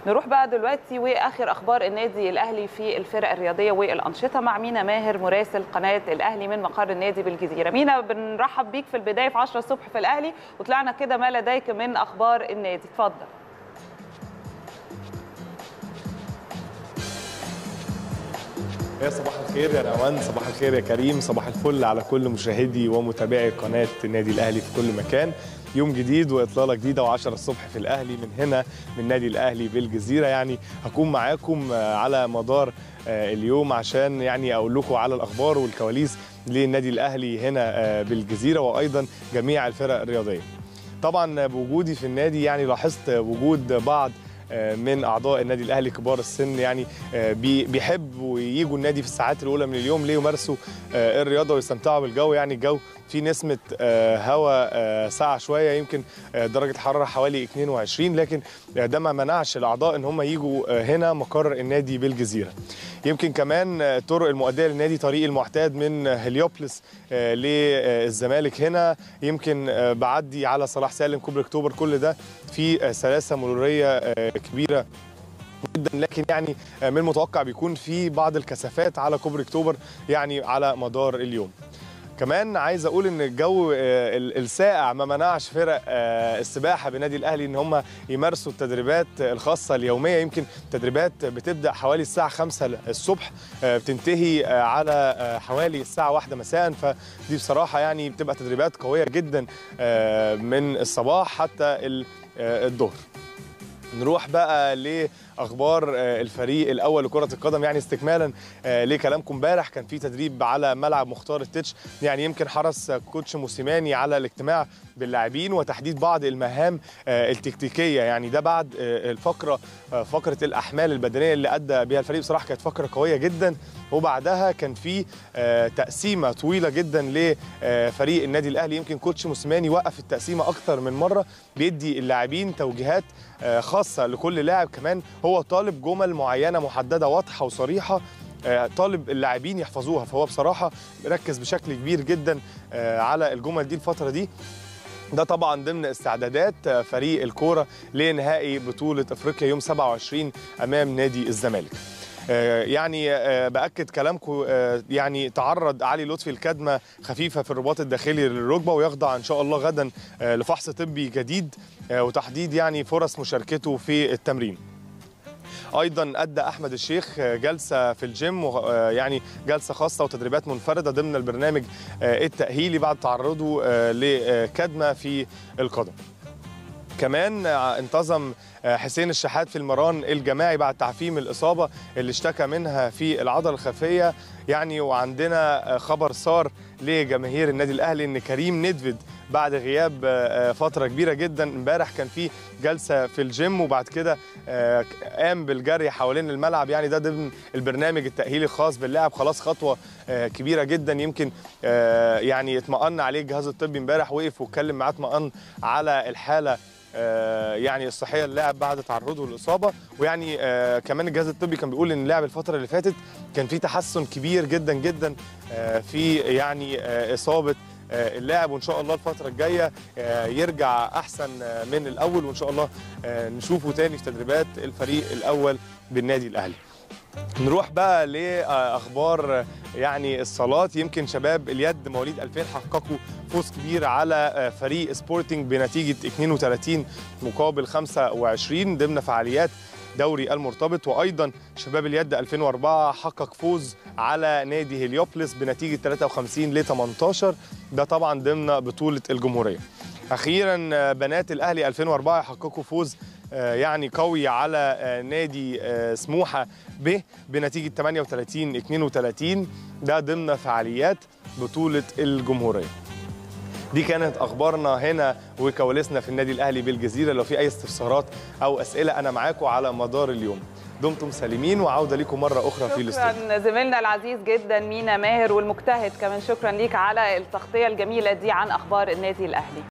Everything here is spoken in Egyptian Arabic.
نروح بقى دلوقتي واخر اخبار النادي الاهلي في الفرق الرياضيه والانشطه مع مينا ماهر مراسل قناه الاهلي من مقر النادي بالجزيره مينا بنرحب بيك في البدايه في 10 الصبح في الاهلي وطلعنا كده ما لديك من اخبار النادي اتفضل يا صباح الخير يا نعمان صباح الخير يا كريم صباح الفل على كل مشاهدي ومتابعي قناة النادي الأهلي في كل مكان يوم جديد وإطلالة جديدة و10 الصبح في الأهلي من هنا من نادي الأهلي بالجزيرة يعني هكون معاكم على مدار اليوم عشان يعني أقول لكم على الأخبار والكواليس للنادي الأهلي هنا بالجزيرة وأيضا جميع الفرق الرياضية طبعا بوجودي في النادي يعني لاحظت وجود بعض من اعضاء النادي الاهلي كبار السن يعني بيحبوا ييجوا النادي في الساعات الاولى من اليوم ليه يمارسوا الرياضه ويستمتعوا بالجو يعني الجو في نسمه هواء ساعه شويه يمكن درجه الحراره حوالي 22 لكن ده ما منعش الاعضاء ان هم يجوا هنا مقر النادي بالجزيره يمكن كمان الطرق المؤديه للنادي طريق المعتاد من هليوبلس للزمالك هنا يمكن بعدي على صلاح سالم كوبري اكتوبر كل ده في سلاسه مروريه كبيره جدا لكن يعني من المتوقع بيكون في بعض الكثافات على كوبري اكتوبر يعني على مدار اليوم كمان عايز اقول ان الجو الساقع ما منعش فرق السباحه بنادي الاهلي ان هم يمارسوا التدريبات الخاصه اليوميه يمكن تدريبات بتبدا حوالي الساعه 5 الصبح بتنتهي على حوالي الساعه 1 مساء فدي بصراحه يعني بتبقى تدريبات قويه جدا من الصباح حتى الظهر نروح بقى لاخبار الفريق الاول لكره القدم يعني استكمالا لكلامكم امبارح كان في تدريب على ملعب مختار التتش يعني يمكن حرص كوتش موسيماني على الاجتماع باللاعبين وتحديد بعض المهام التكتيكيه يعني ده بعد الفقره فقره الاحمال البدنيه اللي ادى بها الفريق بصراحه كانت فقره قويه جدا وبعدها كان في تقسيمه طويله جدا لفريق النادي الاهلي يمكن كوتش موسيماني وقف التقسيمه اكثر من مره بيدي اللاعبين توجيهات خاصه لكل لاعب كمان هو طالب جمل معينه محدده واضحه وصريحه طالب اللاعبين يحفظوها فهو بصراحه ركز بشكل كبير جدا على الجمل دي الفتره دي ده طبعا ضمن استعدادات فريق الكوره لنهائي بطوله افريقيا يوم 27 امام نادي الزمالك يعني باكد كلامكم يعني تعرض علي لطفي لكدمه خفيفه في الرباط الداخلي للركبه ويخضع ان شاء الله غدا لفحص طبي جديد وتحديد يعني فرص مشاركته في التمرين ايضا ادى احمد الشيخ جلسه في الجيم يعني جلسه خاصه وتدريبات منفرده ضمن البرنامج التاهيلي بعد تعرضه لكدمه في القدم كمان انتظم حسين الشحات في المران الجماعي بعد تعفيم الاصابه اللي اشتكى منها في العضله الخلفيه يعني وعندنا خبر صار لجماهير النادي الاهلي ان كريم ندفد بعد غياب فتره كبيره جدا امبارح كان في جلسه في الجيم وبعد كده قام بالجري حوالين الملعب يعني ده ضمن البرنامج التاهيلي الخاص باللاعب خلاص خطوه كبيره جدا يمكن يعني اطمأن عليه الجهاز الطبي امبارح وقف واتكلم معاه اطمأن على الحاله يعني الصحيه للاعب بعد تعرضه للاصابه ويعني كمان الجهاز الطبي كان بيقول ان اللاعب الفتره اللي فاتت كان في تحسن كبير جدا جدا في يعني اصابه اللاعب وان شاء الله الفتره الجايه يرجع احسن من الاول وان شاء الله نشوفه تاني في تدريبات الفريق الاول بالنادي الاهلي نروح بقى لاخبار يعني الصالات يمكن شباب اليد مواليد 2000 حققوا فوز كبير على فريق سبورتنج بنتيجه 32 مقابل 25 ضمن فعاليات دوري المرتبط وايضا شباب اليد 2004 حقق فوز على نادي هليوبلس بنتيجه 53 ل 18 ده طبعا ضمن بطوله الجمهوريه اخيرا بنات الاهلي 2004 حققوا فوز يعني قوي على نادي سموحه ب بنتيجه 38 32 ده ضمن فعاليات بطوله الجمهوريه دي كانت اخبارنا هنا وكواليسنا في النادي الاهلي بالجزيره لو في اي استفسارات او اسئله انا معاكم على مدار اليوم دمتم سالمين وعوده لكم مره اخرى في الاستوديو شكرا زميلنا العزيز جدا مينا ماهر والمجتهد كمان شكرا ليك على التغطيه الجميله دي عن اخبار النادي الاهلي